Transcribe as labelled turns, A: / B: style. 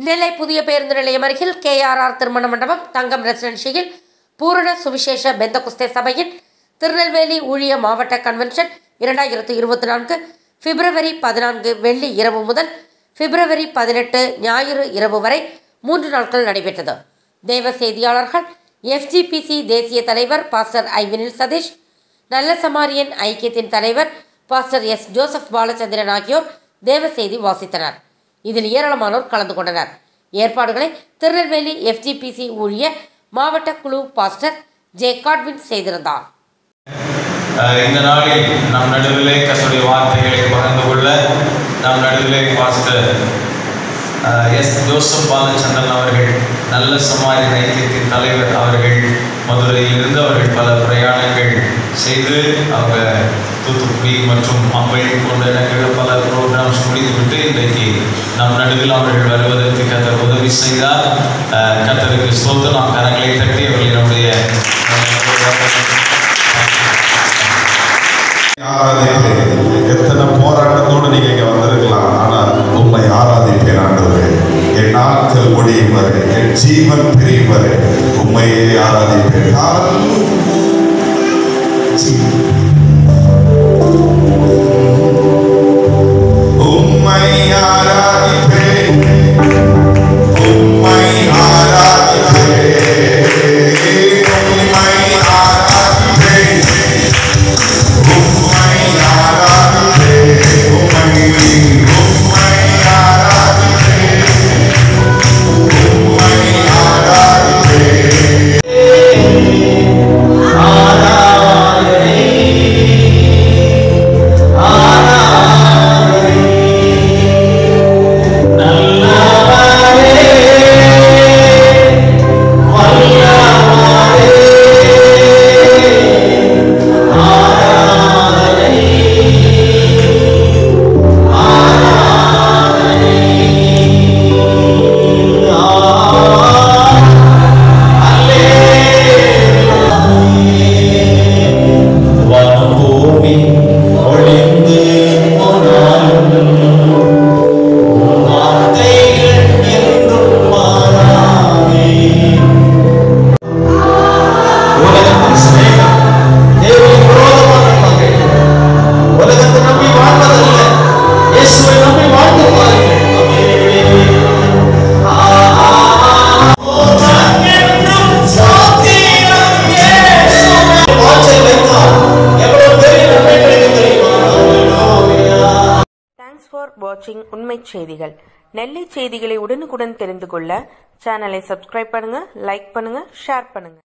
A: நெல்லை புதிய பேருந்து நிலையம் அருகில் கேஆர்ஆர் திருமண மண்டபம் தங்கம் ரெசிடென்சியில் பூரண சுவிசேஷ பெந்தகுஸ்தே சபையின் திருநெல்வேலி ஊழிய மாவட்ட கன்வென்ஷன் இரண்டாயிரத்து இருபத்தி நான்கு பிப்ரவரி பதினான்கு வெள்ளி இரவு முதல் பிப்ரவரி பதினெட்டு ஞாயிறு இரவு வரை மூன்று நாட்கள் நடைபெற்றது தேவ செய்தியாளர்கள் எஃப்ஜிபிசி தேசிய தலைவர் பாஸ்டர் ஐவினில் சதீஷ் நல்ல சமாரியன் ஐக்கியத்தின் தலைவர் பாஸ்டர் எஸ் ஜோசப் பாலச்சந்திரன் ஆகியோர் தேவ செய்தி வாசித்தனர் இதில் ஏராளமானோர் கலந்து கொண்டனர் ஏற்பாடுகளை திருநெல்வேலி எஃப்ஜிபிசி ஊழிய மாவட்ட குழு பாஸ்டர் ஜே காட்வின் செய்திருந்தார்
B: அஹ் இந்த நாளில் நம் நடுவிலே கர்த்தருடைய வார்த்தைகளை பகிர்ந்து கொள்ள நம் நடுவிலே பாஸ்டர் அஹ், எஸ் ஜோசப் பாலச்சந்திரன் அவர்கள் நல்ல சமாதி ஐக்கியத்தின் தலைவர் அவர்கள் மதுரையிலிருந்து அவர்கள் பல பிரயாணங்கள் செய்து அவங்க தூத்துக்குடி மற்றும் அம்பை போன்ற இடங்களில் பல ப்ரோக்ராம்ஸ் முடித்துவிட்டு இன்றைக்கு நம் நடுவில் அவர்கள் வருவதற்கு கத்தர் உதவி செய்தார் அஹ், கர்த்தருக்கு சொத்து நாம் கரங்களை தட்டி அவர்களினுடைய
C: ஆராதிப்பேன் எத்தனை போராட்டத்தோடு நீங்க இங்க வந்திருக்கலாம் ஆனா உண்மை ஆராதிப்பேன் ஆண்டவரே என் நாட்கள் முடியும் வரை என் ஜீவன் பிரியும் வரை உண்மையே ஆராதிப்பேன் Hallelujah. உம்மை ஆராதிப்பேன் உம்மை ஆராதிப்பேன் உம்மை ஆராதிப்பேன் உம்மை ஆராதிப்பேன் உம்மை உம்மை ஆராதிப்பேன் உம்மை ஆராதிப்பேன்
B: வானபூமி ஒளிந்து போனாலும் வார்த்தைகள் என்றும் மாறாதே உலகத்தின் சிநேகம் தேவனுக்கு விரோதமான பகை உலகத்தை நம்பி வாழ்வதல்ல இயேசுவை நம்பி வாழ்ந்து பாருங்கள் வாஞ்சை வைத்தால் எவ்வளவு பெரிய நன்மை கிடைக்கும் தெரியுமா Hallelujah.
D: தேங்க்ஸ் ஃபார் வாட்சிங் உண்மை செய்திகள் நெல்லை செய்திகளை உடனுக்குடன் தெரிந்து கொள்ள சேனலை சப்ஸ்கிரைப் பண்ணுங்க லைக் பண்ணுங்க ஷேர் பண்ணுங்க